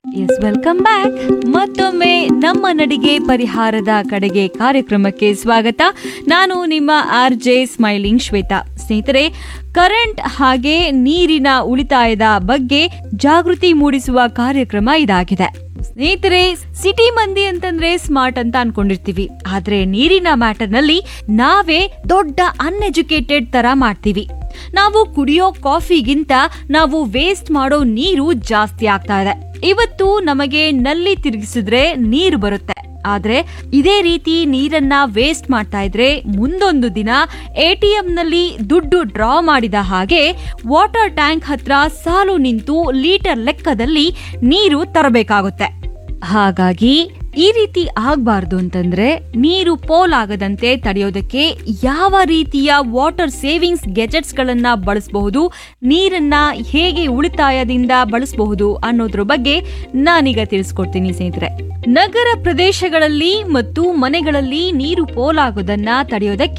S welcome back ಮತ್ತೊಮ್ಮೆ ನಮ್ಮ ನಡಿಗೆ ಪರಿಹಾರದ ಕಡೆಗೆ ಕಾರ್ಯಕ್ರಮಕ್ಕೆ ಸ್ವಾಗತ ನಾನು ನಿಮ್ಮ ಆರ್ ಜೆ ಸ್ಮೈಲಿಂಗ್ ಶ್ವೇತಾ ಸ್ನೇಹಿತರೆ ಕರೆಂಟ್ ಹಾಗೆ ನೀರಿನ ಉಳಿತಾಯದ ಬಗ್ಗೆ ಜಾಗೃತಿ ಮೂಡಿಸುವ ಕಾರ್ಯಕ್ರಮ ಇದಾಗಿದೆ ಸ್ನೇಹಿತರೆ ಸಿಟಿ ಮಂದಿ ಅಂತಂದ್ರೆ ಸ್ಮಾರ್ಟ್ ಅಂತ ಅನ್ಕೊಂಡಿರ್ತೀವಿ ಆದ್ರೆ ನೀರಿನ ಮ್ಯಾಟರ್ ನಲ್ಲಿ ನಾವೇ ದೊಡ್ಡ ಅನ್ಎಜುಕೇಟೆಡ್ ತರ ಮಾಡ್ತೀವಿ ನಾವು ಕುಡಿಯೋ ಕಾಫಿಗಿಂತ ನಾವು ವೇಸ್ಟ್ ಮಾಡೋ ನೀರು ಜಾಸ್ತಿ ಆಗ್ತಾ ಇದೆ ಇವತ್ತು ನಮಗೆ ನಲ್ಲಿ ತಿರುಗಿಸಿದ್ರೆ ನೀರು ಬರುತ್ತೆ ಆದ್ರೆ ಇದೇ ರೀತಿ ನೀರನ್ನ ವೇಸ್ಟ್ ಮಾಡ್ತಾ ಇದ್ರೆ ಮುಂದೊಂದು ದಿನ ಎಟಿಎಂ ನಲ್ಲಿ ದುಡ್ಡು ಡ್ರಾ ಮಾಡಿದ ಹಾಗೆ ವಾಟರ್ ಟ್ಯಾಂಕ್ ಹತ್ರ ಸಾಲು ನಿಂತು ಲೀಟರ್ ಲೆಕ್ಕದಲ್ಲಿ ನೀರು ತರಬೇಕಾಗುತ್ತೆ ಹಾಗಾಗಿ ಈ ರೀತಿ ಆಗ್ಬಾರ್ದು ಅಂತಂದ್ರೆ ನೀರು ಪೋಲ್ ಆಗದಂತೆ ತಡೆಯೋದಕ್ಕೆ ಯಾವ ರೀತಿಯ ವಾಟರ್ ಸೇವಿಂಗ್ಸ್ ಗೆಜೆಟ್ಸ್ ಗಳನ್ನ ಬಳಸಬಹುದು ನೀರನ್ನ ಹೇಗೆ ಉಳಿತಾಯದಿಂದ ಬಳಸಬಹುದು ಅನ್ನೋದ್ರ ಬಗ್ಗೆ ನಾನೀಗ ತಿಳಿಸ್ಕೊಡ್ತೀನಿ ಸ್ನೇಹಿತರೆ ನಗರ ಪ್ರದೇಶಗಳಲ್ಲಿ ಮತ್ತು ಮನೆಗಳಲ್ಲಿ ನೀರು ಪೋಲಾಗೋದನ್ನ ತಡೆಯೋದಕ್ಕೆ